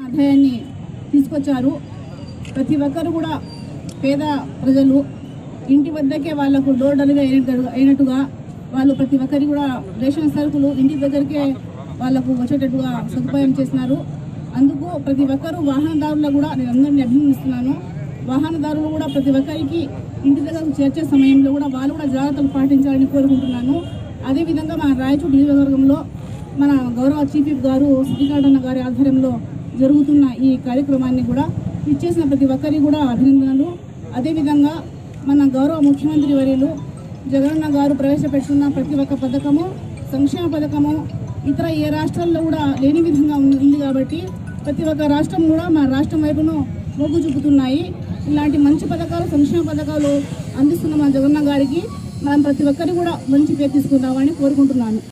అధ్యాయాన్ని తీసుకొచ్చారు ప్రతి ఒక్కరు కూడా పేద ప్రజలు ఇంటి వద్దకే వాళ్ళకు డోర్ డెలివరీ అయినట్టు అయినట్టుగా వాళ్ళు ప్రతి ఒక్కరికి కూడా రేషన్ సరుకులు ఇంటి దగ్గరికే వాళ్ళకు వచ్చేటట్టుగా సదుపాయం చేసినారు అందుకు ప్రతి ఒక్కరు వాహనదారులు కూడా నేను అందరినీ అభినందిస్తున్నాను వాహనదారులు కూడా ప్రతి ఒక్కరికి ఇంటి దగ్గరకు చేర్చే సమయంలో కూడా వాళ్ళు కూడా జాగ్రత్తలు పాటించాలని కోరుకుంటున్నాను అదేవిధంగా మన రాయచూరు నియోజకవర్గంలో మన గౌరవ చీఫ్ విప్ గారు శ్రీకాంతన్న గారి ఆధ్వర్యంలో జరుగుతున్న ఈ కార్యక్రమాన్ని కూడా ఇచ్చేసిన ప్రతి ఒక్కరికి కూడా అభినందనలు అదేవిధంగా మన గౌరవ ముఖ్యమంత్రి వర్యులు జగనన్న గారు ప్రవేశపెట్టున్న ప్రతి ఒక్క పథకము సంక్షేమ పథకము ఇతర ఏ రాష్ట్రాల్లో కూడా లేని విధంగా ఉంది ఉంది కాబట్టి ప్రతి ఒక్క రాష్ట్రం కూడా మన రాష్ట్రం వైపును మొగ్గు చూపుతున్నాయి ఇలాంటి మంచి పథకాలు సంక్షేమ పథకాలు అందిస్తున్న మన జగన్న గారికి మనం ప్రతి ఒక్కరు కూడా మంచి పేరు తీసుకుందామని కోరుకుంటున్నాను